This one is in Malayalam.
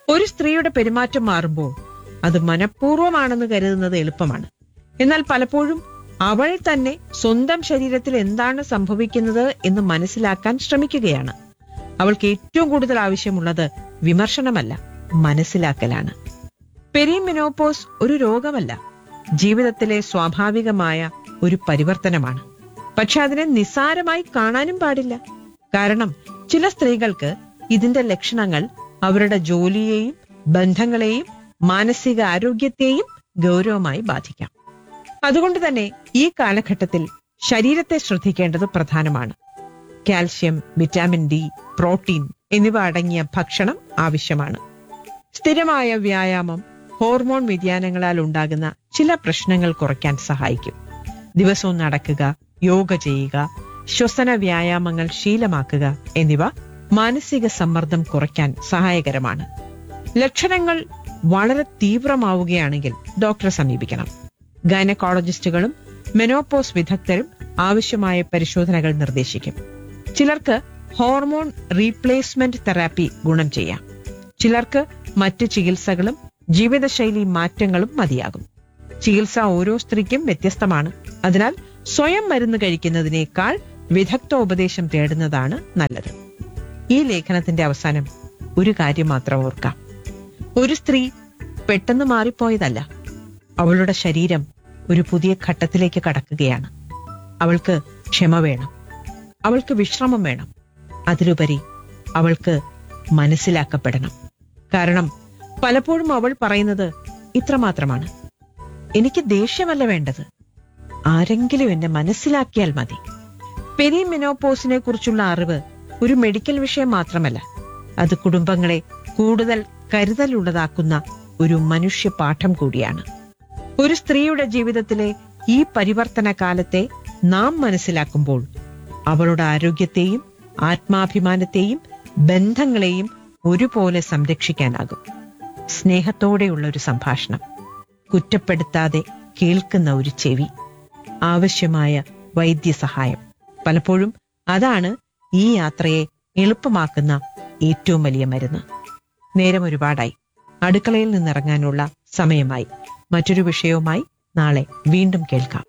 ഒരു സ്ത്രീയുടെ പെരുമാറ്റം മാറുമ്പോൾ അത് മനഃപൂർവ്വമാണെന്ന് കരുതുന്നത് എളുപ്പമാണ് എന്നാൽ പലപ്പോഴും അവൾ തന്നെ സ്വന്തം ശരീരത്തിൽ എന്താണ് സംഭവിക്കുന്നത് എന്ന് മനസ്സിലാക്കാൻ ശ്രമിക്കുകയാണ് അവൾക്ക് ഏറ്റവും കൂടുതൽ ആവശ്യമുള്ളത് വിമർശനമല്ല മനസ്സിലാക്കലാണ് പെരിമിനോപോസ് ഒരു രോഗമല്ല ജീവിതത്തിലെ സ്വാഭാവികമായ ഒരു പരിവർത്തനമാണ് പക്ഷെ അതിനെ നിസ്സാരമായി കാണാനും പാടില്ല കാരണം ചില സ്ത്രീകൾക്ക് ഇതിന്റെ ലക്ഷണങ്ങൾ അവരുടെ ജോലിയെയും ബന്ധങ്ങളെയും മാനസിക ആരോഗ്യത്തെയും ഗൗരവമായി ബാധിക്കാം അതുകൊണ്ട് തന്നെ ഈ കാലഘട്ടത്തിൽ ശരീരത്തെ ശ്രദ്ധിക്കേണ്ടത് പ്രധാനമാണ് കാൽഷ്യം വിറ്റാമിൻ ഡി പ്രോട്ടീൻ എന്നിവ അടങ്ങിയ ഭക്ഷണം ആവശ്യമാണ് സ്ഥിരമായ വ്യായാമം ഹോർമോൺ വ്യതിയാനങ്ങളാൽ ഉണ്ടാകുന്ന ചില പ്രശ്നങ്ങൾ കുറയ്ക്കാൻ സഹായിക്കും ദിവസവും നടക്കുക യോഗ ചെയ്യുക ശ്വസന വ്യായാമങ്ങൾ ശീലമാക്കുക എന്നിവ മാനസിക സമ്മർദ്ദം കുറയ്ക്കാൻ സഹായകരമാണ് ലക്ഷണങ്ങൾ വളരെ തീവ്രമാവുകയാണെങ്കിൽ ഡോക്ടറെ സമീപിക്കണം ഗൈനക്കോളജിസ്റ്റുകളും മെനോപോസ് വിദഗ്ധരും ആവശ്യമായ പരിശോധനകൾ നിർദ്ദേശിക്കും ചിലർക്ക് ഹോർമോൺ റീപ്ലേസ്മെന്റ് തെറാപ്പി ഗുണം ചെയ്യാം ചിലർക്ക് മറ്റ് ചികിത്സകളും ജീവിതശൈലി മാറ്റങ്ങളും മതിയാകും ചികിത്സ ഓരോ സ്ത്രീക്കും വ്യത്യസ്തമാണ് അതിനാൽ സ്വയം മരുന്ന് കഴിക്കുന്നതിനേക്കാൾ വിദഗ്ധ ഉപദേശം തേടുന്നതാണ് നല്ലത് ഈ ലേഖനത്തിന്റെ അവസാനം ഒരു കാര്യം മാത്രം ഓർക്കാം ഒരു സ്ത്രീ പെട്ടെന്ന് മാറിപ്പോയതല്ല അവളുടെ ശരീരം ഒരു പുതിയ ഘട്ടത്തിലേക്ക് കടക്കുകയാണ് അവൾക്ക് ക്ഷമ വേണം അവൾക്ക് വിശ്രമം വേണം അതിലുപരി അവൾക്ക് മനസ്സിലാക്കപ്പെടണം കാരണം പലപ്പോഴും അവൾ പറയുന്നത് ഇത്രമാത്രമാണ് എനിക്ക് ദേഷ്യമല്ല വേണ്ടത് ആരെങ്കിലും എന്നെ മനസ്സിലാക്കിയാൽ മതി പെരിമെനോപോസിനെ കുറിച്ചുള്ള അറിവ് ഒരു മെഡിക്കൽ വിഷയം മാത്രമല്ല അത് കുടുംബങ്ങളെ കൂടുതൽ കരുതലുള്ളതാക്കുന്ന ഒരു മനുഷ്യ പാഠം കൂടിയാണ് ഒരു സ്ത്രീയുടെ ജീവിതത്തിലെ ഈ പരിവർത്തന കാലത്തെ നാം മനസ്സിലാക്കുമ്പോൾ അവളുടെ ആരോഗ്യത്തെയും ആത്മാഭിമാനത്തെയും ബന്ധങ്ങളെയും ഒരുപോലെ സംരക്ഷിക്കാനാകും സ്നേഹത്തോടെയുള്ള ഒരു സംഭാഷണം കുറ്റപ്പെടുത്താതെ കേൾക്കുന്ന ഒരു ചെവി ആവശ്യമായ വൈദ്യസഹായം പലപ്പോഴും അതാണ് ഈ യാത്രയെ എളുപ്പമാക്കുന്ന ഏറ്റവും വലിയ മരുന്ന് നേരം ഒരുപാടായി അടുക്കളയിൽ നിന്നിറങ്ങാനുള്ള സമയമായി മറ്റൊരു വിഷയവുമായി നാളെ വീണ്ടും കേൾക്കാം